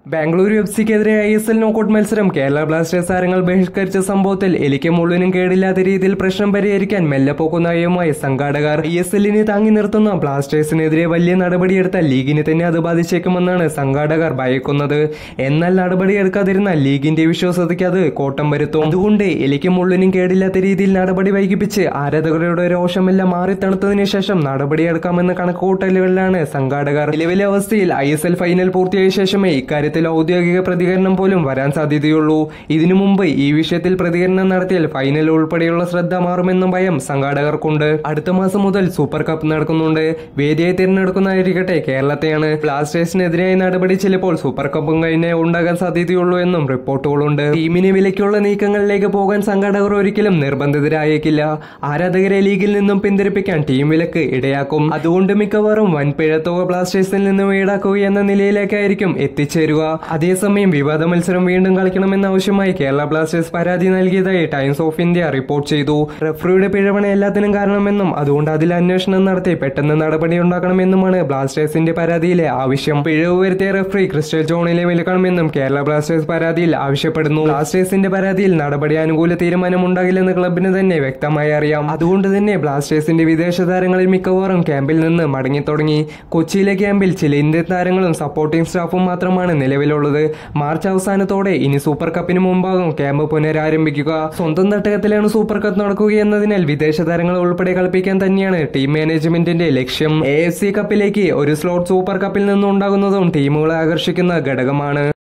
Bengaluru F സിക്കെതിരെ I S L knockout മത്സരം Kerala Blasters താരങ്ങൾ ബഹിഷ്കരിച്ച സംഭവത്തിൽ എലിക്ക് മുള്ളിനും കേടില്ലാത്ത രീതിയിൽ പ്രശ്നം പരിഹരിക്കാൻ മെല്ലെ പോക്കുന്ന നയവുമായി സംഘാടകർ ഐ എസ് എല്ലിനെ താങ്ങി നിർത്തുന്ന ബ്ലാസ്റ്റേഴ്സിനെതിരെ വലിയ നടപടിയെടുത്താൽ ലീഗിനെ തന്നെ അത് ബാധിച്ചേക്കുമെന്നാണ് സംഘാടകർ ഭയക്കുന്നത് എന്നാൽ നടപടിയെടുക്കാതിരുന്നാൽ ലീഗിന്റെ വിശ്വാസതയ്ക്ക് അത് കോട്ടം വരുത്തും അതുകൊണ്ട് എലിക്ക് മുള്ളിനും കേടില്ലാത്ത രീതിയിൽ നടപടി വൈകിപ്പിച്ച് ആരാധകരുടെ രോഷമെല്ലാം മാറി തണുത്തതിനു ശേഷം നടപടിയെടുക്കാമെന്ന കണക്കുകൂട്ടലുകളിലാണ് സംഘാടകർ നിലവിലെ അവസ്ഥയിൽ ഐ എസ് എൽ ഫൈനൽ പൂർത്തിയായ ശേഷമേ ഇക്കാര്യത്തിൽ ഔദ്യോഗിക പ്രതികരണം പോലും വരാൻ സാധ്യതയുള്ളൂ ഇതിനു മുമ്പ് ഈ വിഷയത്തിൽ പ്രതികരണം നടത്തിയാൽ ഫൈനൽ ഉൾപ്പെടെയുള്ള ശ്രദ്ധ മാറുമെന്നും ഭയം സംഘാടകർക്കുണ്ട് അടുത്ത മാസം മുതൽ സൂപ്പർ കപ്പ് നടക്കുന്നുണ്ട് വേദിയായി തിരഞ്ഞെടുക്കുന്നതായിരിക്കട്ടെ കേരളത്തെയാണ് ബ്ലാസ്റ്റേഴ്സിനെതിരായ നടപടി ചിലപ്പോൾ സൂപ്പർ കപ്പും കഴിഞ്ഞേ ഉണ്ടാകാൻ സാധ്യതയുള്ളൂ എന്നും റിപ്പോർട്ടുകളുണ്ട് ടീമിന് വിലയ്ക്കുള്ള നീക്കങ്ങളിലേക്ക് പോകാൻ സംഘാടകർ ഒരിക്കലും നിർബന്ധിതരായേക്കില്ല ആരാധകരെ ലീഗിൽ നിന്നും പിന്തിരിപ്പിക്കാൻ ടീം വിലക്ക് ഇടയാക്കും അതുകൊണ്ട് മിക്കവാറും വൻ പിഴത്തുക ബ്ലാസ്റ്റേഴ്സിൽ നിന്നും ഈടാക്കുക എന്ന നിലയിലേക്കായിരിക്കും എത്തിച്ചേരുക അതേസമയം വിവാദ മത്സരം വീണ്ടും കളിക്കണമെന്നാവശ്യമായി കേരള ബ്ലാസ്റ്റേഴ്സ് പരാതി നൽകിയതായി ടൈംസ് ഓഫ് ഇന്ത്യ റിപ്പോർട്ട് ചെയ്തു റഫറിയുടെ പിഴവണ എല്ലാത്തിനും കാരണമെന്നും അതുകൊണ്ട് അതിൽ അന്വേഷണം നടത്തി പെട്ടെന്ന് നടപടി ഉണ്ടാക്കണമെന്നുമാണ് ബ്ലാസ്റ്റേഴ്സിന്റെ പരാതിയിലെ ആവശ്യം പിഴവ് വരുത്തിയ റഫറി ക്രിസ്റ്റൽ ജോണിലെ വിലക്കണമെന്നും കേരള ബ്ലാസ്റ്റേഴ്സ് പരാതിയിൽ ആവശ്യപ്പെടുന്നു ബ്ലാസ്റ്റേഴ്സിന്റെ പരാതിയിൽ നടപടി അനുകൂല തീരുമാനം ഉണ്ടാകില്ലെന്ന് ക്ലബിന് തന്നെ വ്യക്തമായി അറിയാം അതുകൊണ്ട് തന്നെ ബ്ലാസ്റ്റേഴ്സിന്റെ വിദേശ താരങ്ങളിൽ മിക്കവാറും ക്യാമ്പിൽ നിന്ന് മടങ്ങിത്തുടങ്ങി കൊച്ചിയിലെ ക്യാമ്പിൽ ചില ഇന്ത്യൻ താരങ്ങളും സപ്പോർട്ടിംഗ് സ്റ്റാഫും മാത്രമാണ് നിലവിലുള്ളത് മാർച്ച് അവസാനത്തോടെ ഇനി സൂപ്പർ കപ്പിന് മുമ്പാകും ക്യാമ്പ് പുനരാരംഭിക്കുക സ്വന്തം തട്ടകത്തിലാണ് സൂപ്പർ കപ്പ് നടക്കുക എന്നതിനാൽ വിദേശ താരങ്ങളെ ഉൾപ്പെടെ കളിപ്പിക്കാൻ തന്നെയാണ് ടീം മാനേജ്മെന്റിന്റെ ലക്ഷ്യം എ എഫ് സി കപ്പിലേക്ക് ഒരു സ്ലോട്ട് സൂപ്പർ കപ്പിൽ നിന്നുണ്ടാകുന്നതും ടീമുകളെ ആകർഷിക്കുന്ന ഘടകമാണ്